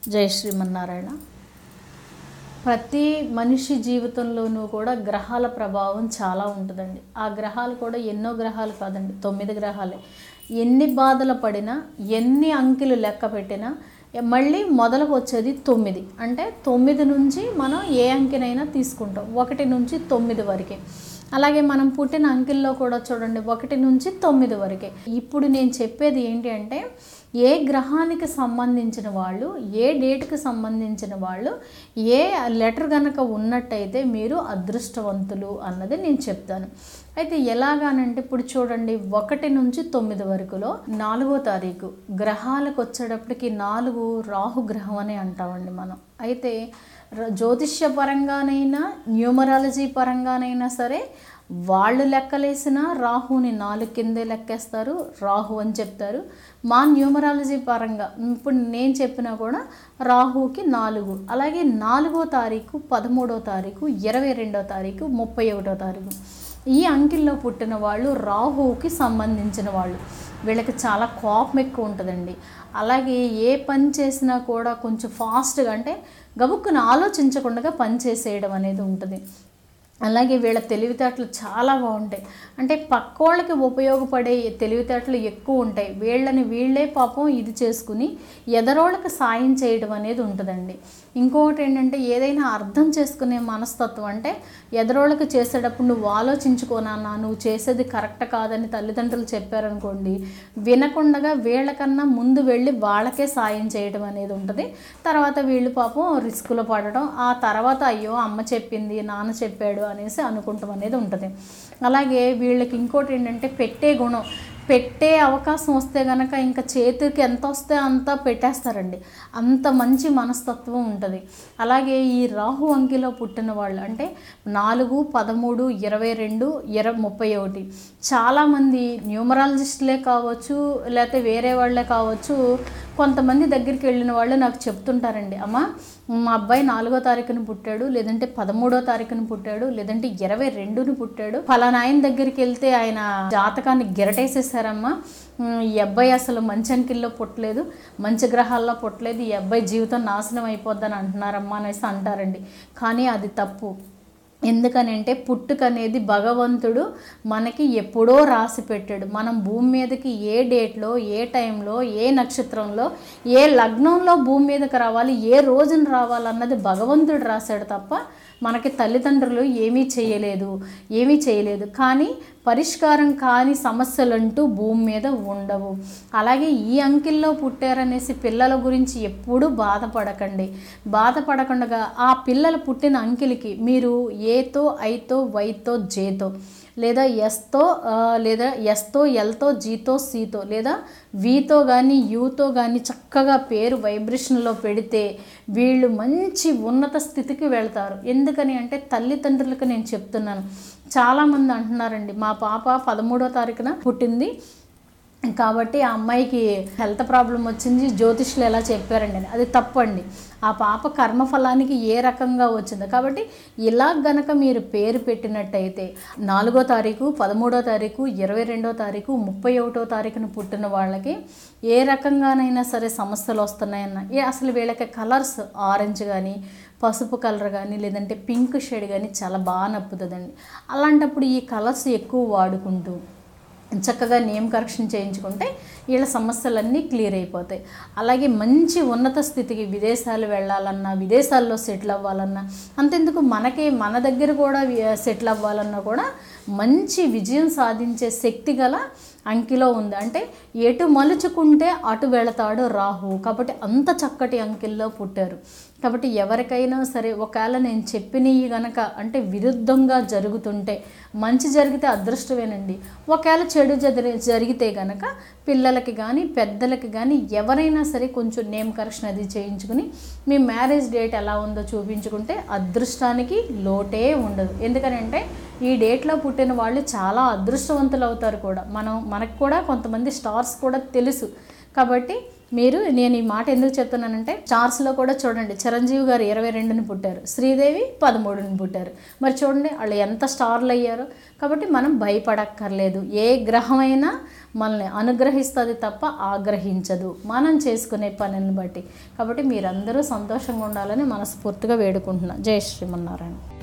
జై శ్రీమన్నారాయణ ప్రతి మనిషి జీవితంలోనూ కూడా గ్రహాల ప్రభావం చాలా ఉంటుందండి ఆ గ్రహాలు కూడా ఎన్నో గ్రహాలు కాదండి తొమ్మిది గ్రహాలే ఎన్ని బాధలు పడినా ఎన్ని అంకెలు లెక్క పెట్టినా మళ్ళీ మొదలకు వచ్చేది తొమ్మిది అంటే తొమ్మిది నుంచి మనం ఏ అంకెనైనా తీసుకుంటాం ఒకటి నుంచి తొమ్మిది వరకే అలాగే మనం పుట్టిన అంకెల్లో కూడా చూడండి ఒకటి నుంచి తొమ్మిది వరకే ఇప్పుడు నేను చెప్పేది ఏంటి అంటే ఏ గ్రహానికి సంబంధించిన వాళ్ళు ఏ డేట్కి సంబంధించిన వాళ్ళు ఏ లెటర్ కనుక ఉన్నట్టయితే మీరు అదృష్టవంతులు అన్నది నేను చెప్తాను అయితే ఎలాగానంటే ఇప్పుడు చూడండి ఒకటి నుంచి తొమ్మిది వరకులో నాలుగో తారీఖు గ్రహాలకు వచ్చేటప్పటికి నాలుగు రాహు గ్రహం అని అంటామండి మనం అయితే ర- జ్యోతిష్య పరంగానైనా న్యూమరాలజీ పరంగానైనా సరే వాళ్ళు లెక్కలేసిన రాహుని నాలుగు కిందే లెక్కేస్తారు రాహు అని చెప్తారు మా న్యూమరాలజీ పరంగా ఇప్పుడు నేను చెప్పినా కూడా రాహుకి నాలుగు అలాగే నాలుగో తారీఖు పదమూడో తారీఖు ఇరవై రెండో తారీఖు ముప్పై ఒకటో తారీఖు ఈ అంకిల్లో పుట్టిన వాళ్ళు రాహువుకి సంబంధించిన వాళ్ళు వీళ్ళకి చాలా కోపం ఎక్కువ ఉంటుందండి అలాగే ఏ పని చేసినా కూడా కొంచెం ఫాస్ట్గా అంటే గబుక్కున ఆలోచించకుండా పని చేసేయడం అనేది ఉంటుంది అలాగే వీళ్ళ తెలివితేటలు చాలా బాగుంటాయి అంటే పక్కోళ్ళకి ఉపయోగపడే తెలివితేటలు ఎక్కువ ఉంటాయి వీళ్ళని వీళ్ళే పాపం ఇది చేసుకుని ఎదరోళ్ళకి సాయం చేయడం అనేది ఉంటుందండి ఇంకొకటి ఏంటంటే ఏదైనా అర్థం చేసుకునే మనస్తత్వం అంటే ఎదరోళ్ళకి చేసేటప్పుడు నువ్వు ఆలోచించుకోనన్నా నువ్వు చేసేది కరెక్ట్ కాదని తల్లిదండ్రులు చెప్పారనుకోండి వినకుండగా వీళ్ళకన్నా ముందు వెళ్ళి వాళ్ళకే సాయం చేయడం అనేది ఉంటుంది తర్వాత వీళ్ళు పాపం రిస్కులో పడడం ఆ తర్వాత అయ్యో అమ్మ చెప్పింది నాన్న చెప్పాడు అనేసి అనుకుంటాం అనేది ఉంటుంది అలాగే వీళ్ళకి ఇంకోటి ఏంటంటే పెట్టే గుణం పెట్టే అవకాశం వస్తే కనుక ఇంకా చేతికి ఎంత వస్తే అంత పెట్టేస్తారండి అంత మంచి మనస్తత్వం ఉంటుంది అలాగే ఈ రాహు అంకిలో పుట్టిన వాళ్ళు అంటే నాలుగు పదమూడు ఇరవై రెండు ఇరవై ముప్పై ఒకటి చాలామంది న్యూమరాలజిస్టులే కావచ్చు లేకపోతే వేరే వాళ్ళే కావచ్చు కొంతమంది దగ్గరికి వెళ్ళిన వాళ్ళు నాకు చెప్తుంటారండి అమ్మ మా అబ్బాయి నాలుగో తారీఖున పుట్టాడు లేదంటే పదమూడో తారీఖున పుట్టాడు లేదంటే ఇరవై రెండుని పుట్టాడు ఫలానా ఆయన దగ్గరికి వెళ్తే ఆయన జాతకాన్ని గిరటేసేసారమ్మా ఉమ్, ఈ అబ్బాయి అసలు మంచి అంకిల్లో పుట్టలేదు మంచి గ్రహాల్లో పుట్టలేదు ఈ అబ్బాయి జీవితం నాశనం అయిపోద్దని అంటున్నారమ్మా అనేసి అంటారండి కానీ అది తప్పు ఎందుకనంటే పుట్టుక అనేది భగవంతుడు మనకి ఎప్పుడో రాసి పెట్టాడు మనం భూమి మీదకి ఏ డేట్లో ఏ టైంలో ఏ నక్షత్రంలో ఏ లగ్నంలో భూమి మీదకి రావాలి ఏ రోజున రావాలన్నది భగవంతుడు రాశాడు తప్ప మనకి తల్లిదండ్రులు ఏమీ చేయలేదు ఏమీ చేయలేదు కానీ పరిష్కారం కాని సమస్యలంటూ భూమి మీద ఉండవు అలాగే ఈ అంకిల్లో పుట్టారనేసి పిల్లల గురించి ఎప్పుడూ బాధపడకండి బాధపడకుండా ఆ పిల్లలు పుట్టిన అంకిలికి మీరు ఏతో ఐతో వైతో జేతో లేదా ఎస్తో ఆ, లేదా ఎస్తో ఎల్తో జీతో సీతో లేదా వీతో కానీ యూతో కానీ చక్కగా పేరు వైబ్రేషన్లో పెడితే వీళ్ళు మంచి ఉన్నత స్థితికి వెళ్తారు ఎందుకని అంటే తల్లిదండ్రులకు నేను చెప్తున్నాను చాలామంది అంటున్నారండి మా పాప పదమూడో తారీఖున పుట్టింది కాబట్టి ఆ అమ్మాయికి హెల్త్ ప్రాబ్లం వచ్చింది జ్యోతిష్యులు ఎలా చెప్పారండి అని. అది తప్పండి ఆ పాప కర్మఫలానికి ఏ రకంగా వచ్చిందో కాబట్టి ఇలా గనక మీరు పేరు పెట్టినట్టయితే నాలుగో తారీఖు పదమూడో తారీఖు ఇరవై రెండో తారీఖు ముప్పై ఒకటో తారీఖున పుట్టిన వాళ్ళకి ఏ రకంగానైనా సరే సమస్యలు వస్తున్నాయన్న ఏ అసలు వీళ్ళకి కలర్స్ ఆరెంజ్ కానీ పసుపు కలర్ కానీ లేదంటే పింక్ షేడ్ కానీ చాలా బాగా నప్పుతుందండి అలాంటప్పుడు ఈ కలర్స్ ఎక్కువ వాడుకుంటూ చక్కగా నేమ్ కరెక్షన్ చేయించుకుంటే వీళ్ళ సమస్యలన్నీ క్లియర్ అయిపోతాయి అలాగే మంచి ఉన్నత స్థితికి విదేశాలు వెళ్ళాలన్నా విదేశాల్లో సెటిల్ అవ్వాలన్నా అంతెందుకు మనకి మన దగ్గర కూడా సెటిల్ అవ్వాలన్నా కూడా మంచి విజయం సాధించే శక్తి గల అంకిలో ఉంది అంటే ఎటు మలుచుకుంటే అటు వెళతాడు రాహు కాబట్టి అంత చక్కటి అంకిల్లో పుట్టారు కాబట్టి ఎవరికైనా సరే ఒకవేళ నేను చెప్పినవి గనక అంటే విరుద్ధంగా జరుగుతుంటే మంచి జరిగితే అదృష్టమేనండి ఒకవేళ చెడు జరి జరిగితే గనక పిల్లలకి కానీ పెద్దలకి కానీ ఎవరైనా సరే కొంచెం నేమ్ కరెక్షన్ అది చేయించుకుని మీ మ్యారేజ్ డేట్ ఎలా ఉందో చూపించుకుంటే అదృష్టానికి లోటే ఉండదు ఎందుకనంటే ఈ డేట్లో పుట్టిన వాళ్ళు చాలా అదృష్టవంతులు అవుతారు కూడా మనం మనకు కూడా కొంతమంది స్టార్స్ కూడా తెలుసు కాబట్టి మీరు నేను ఈ మాట ఎందుకు చెప్తున్నానంటే స్టార్స్లో కూడా చూడండి చిరంజీవి గారు ఇరవై రెండుని పుట్టారు శ్రీదేవి పదమూడుని పుట్టారు మరి చూడండి వాళ్ళు ఎంత స్టార్లు అయ్యారో కాబట్టి మనం భయపడక్కర్లేదు ఏ గ్రహమైనా మనల్ని అనుగ్రహిస్తుంది తప్ప ఆగ్రహించదు మనం చేసుకునే పనులను బట్టి కాబట్టి మీరందరూ సంతోషంగా ఉండాలని మనస్ఫూర్తిగా వేడుకుంటున్నా జై శ్రీమన్నారాయణ